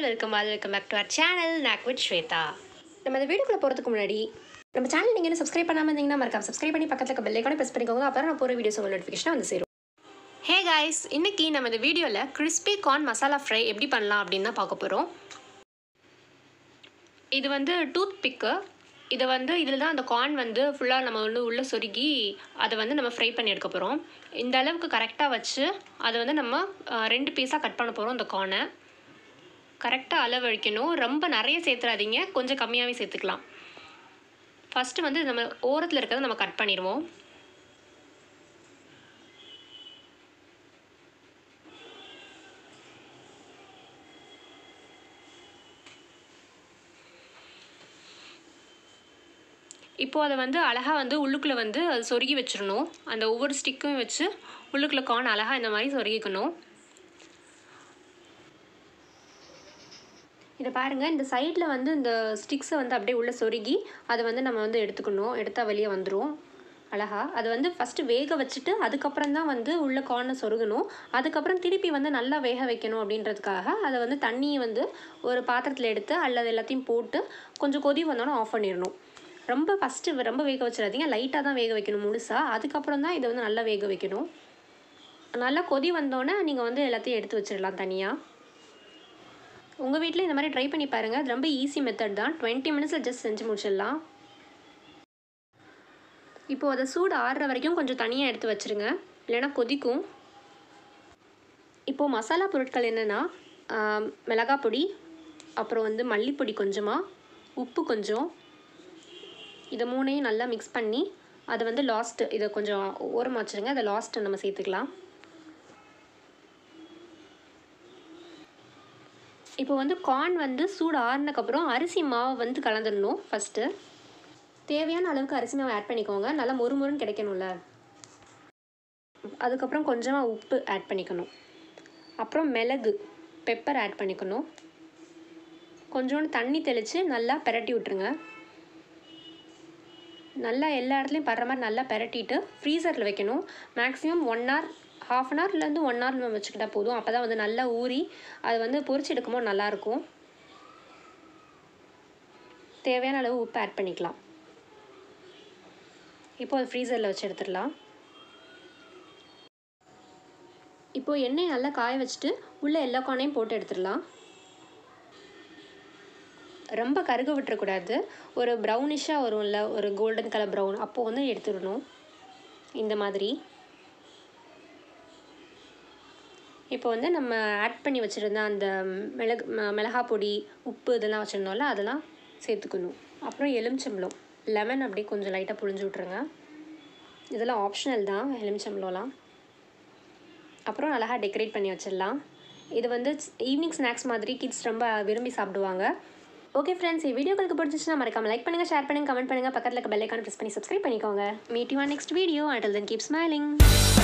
welcome all welcome back to our channel knock with Swetha நம்ம இந்த வீடியோக்குள்ள போகிறதுக்கு முன்னாடி நம்ம சேனல் நீங்கள் சப்ஸ்கிரைப் பண்ணாமல் இருந்தீங்கன்னா மறக்காம சப்ஸ்கிரைப் பண்ணி பக்கத்தில் இருக்க பெல் ஐக்கானே ப்ரெஸ் பண்ணிக்கோங்க அப்போ நான் போகிற வீடியோஸ் உங்கள் நோட்டிஃபிகேஷன் வந்து சேரும் ஹே காய்ஸ் இன்னைக்கு நம்ம இந்த வீடியோவில் கிறிஸ்பி கார்ன் மசாலா ஃப்ரை எப்படி பண்ணலாம் அப்படின்னு தான் பார்க்க போகிறோம் இது வந்து டூத் பிக்கு இதை வந்து இதில் தான் அந்த கார்ன் வந்து ஃபுல்லாக நம்ம வந்து உள்ளே சொருகி அதை வந்து நம்ம ஃப்ரை பண்ணி எடுக்க போகிறோம் இந்த அளவுக்கு கரெக்டாக வச்சு அதை வந்து நம்ம அஹ், ரெண்டு பீஸாக கட் பண்ண போகிறோம் இந்த கார்னை கரெக்டாக அளவு அழிக்கணும் ரொம்ப நிறைய சேர்த்துறாதீங்க கொஞ்சம் கம்மியாகவே சேர்த்துக்கலாம் ஃபஸ்ட்டு வந்து நம்ம ஓரத்தில் இருக்கிறத நம்ம கட் பண்ணிடுவோம் இப்போது அதை வந்து அழகாக வந்து உள்ளுக்குள்ளே வந்து அது சொருகி வச்சிடணும் அந்த ஒவ்வொரு ஸ்டிக்கும் வச்சு உள்ளுக்குள்ளே கார்ன் அழகாக இந்த மாதிரி சொருகிக்கணும் இதை பாருங்கள் இந்த சைடில் வந்து இந்த ஸ்டிக்ஸை வந்து அப்படியே உள்ளே சொருகி அதை வந்து நம்ம வந்து எடுத்துக்கணும் எடுத்தால் வெளியே வந்துடும் அழகா அது வந்து ஃபஸ்ட்டு வேக வச்சுட்டு அதுக்கப்புறம் தான் வந்து உள்ள கார்னை சொருகணும் அதுக்கப்புறம் திருப்பி வந்து நல்லா வேக வைக்கணும் அப்படின்றதுக்காக அதை வந்து தண்ணியை வந்து ஒரு பாத்திரத்தில் எடுத்து அல்லது எல்லாத்தையும் போட்டு கொஞ்சம் கொதி வந்தோன்னே ஆஃப் பண்ணிடணும் ரொம்ப ஃபஸ்ட்டு ரொம்ப வேக வச்சிடாதீங்க லைட்டாக தான் வேக வைக்கணும் முழுசாக அதுக்கப்புறம் தான் இதை வந்து நல்லா வேக வைக்கணும் நல்லா கொதி வந்தோடனே நீங்கள் வந்து எல்லாத்தையும் எடுத்து வச்சிடலாம் தனியாக உங்கள் வீட்டில் இந்த மாதிரி ட்ரை பண்ணி பாருங்கள் அது ரொம்ப ஈஸி மெத்தட் தான் டுவெண்ட்டி மினிட்ஸில் ஜஸ்ட் செஞ்சு முடிச்சிடலாம் இப்போது அதை சூடு ஆறுற வரைக்கும் கொஞ்சம் தனியாக எடுத்து வச்சுருங்க இல்லைன்னா கொதிக்கும் இப்போது மசாலா பொருட்கள் என்னென்னா மிளகாய் பொடி அப்புறம் வந்து மல்லிப்பொடி கொஞ்சமாக உப்பு கொஞ்சம் இதை மூணையும் நல்லா மிக்ஸ் பண்ணி அதை வந்து லாஸ்ட்டு இதை கொஞ்சம் ஓரமாக வச்சுருங்க அதை லாஸ்ட்டு நம்ம சேர்த்துக்கலாம் இப்போ வந்து கார்ன் வந்து சூடு ஆறுனதுக்கப்புறம் அரிசி மாவு வந்து கலந்துடணும் ஃபஸ்ட்டு தேவையான அளவுக்கு அரிசி மாவு ஆட் பண்ணிக்கோங்க நல்லா மொறுமொறுன்னு கிடைக்கணும்ல அதுக்கப்புறம் கொஞ்சமாக உப்பு ஆட் பண்ணிக்கணும் அப்புறம் மிளகு பெப்பர் ஆட் பண்ணிக்கணும் கொஞ்சோண்டு தண்ணி தெளித்து நல்லா பிரட்டி விட்ருங்க நல்லா எல்லா இடத்துலையும் படுற மாதிரி நல்லா பிரட்டிட்டு ஃப்ரீசரில் வைக்கணும் maximum one hour half an ஹவர்லேருந்து ஒன் ஹவர் நம்ம வச்சுக்கிட்டா போதும் அப்போ தான் வந்து நல்லா ஊறி அது வந்து பொரிச்சு எடுக்கும்போது நல்லாயிருக்கும் தேவையான அளவு உப்பு ஆட் பண்ணிக்கலாம் இப்போ அது ஃப்ரீசரில் வச்சு எடுத்துடலாம் இப்போது எண்ணெய் நல்லா காய வச்சுட்டு உள்ளே எல்லா கார்னையும் போட்டு எடுத்துடலாம் ரொம்ப கருக விட்டுறக்கூடாது ஒரு ப்ரௌனிஷாக வரும்ல ஒரு கோல்டன் கலர் ப்ரௌன் அப்போது வந்து எடுத்துடணும் இந்த மாதிரி இப்போ வந்து நம்ம ஆட் பண்ணி வச்சுருந்த அந்த மிளகு ம- மிளகாய் பொடி உப்பு இதெல்லாம் வச்சுருந்தோம்ல அதெல்லாம் சேர்த்துக்கணும் அப்புறம் எலுமிச்சம்பழம் லெமன் அப்படியே கொஞ்சம் லைட்டாக புழிஞ்சு விட்ருங்க இதெல்லாம் ஆப்ஷனல் தான் எலுமிச்சம்பழம்லாம் அப்புறம் அழகாக டெக்கரேட் பண்ணி வச்சிடலாம் இது வந்து ஈவினிங் ஸ்நாக்ஸ் மாதிரி கிட்ஸ் ரொம்ப விரும்பி சாப்பிடுவாங்க ஓகே ஃப்ரெண்ட்ஸ் இந்த வீடியோ உங்களுக்கு பிடிச்சிச்சுன்னா மறக்காம லைக் பண்ணுங்கள் ஷேர் பண்ணுங்கள் கமெண்ட் பண்ணுங்கள் பக்கத்தில் இருக்க பெல் ஐக்கான ப்ரெஸ் பண்ணி சப்ஸ்கிரைப் பண்ணிக்கோங்க meet you next video until then keep smiling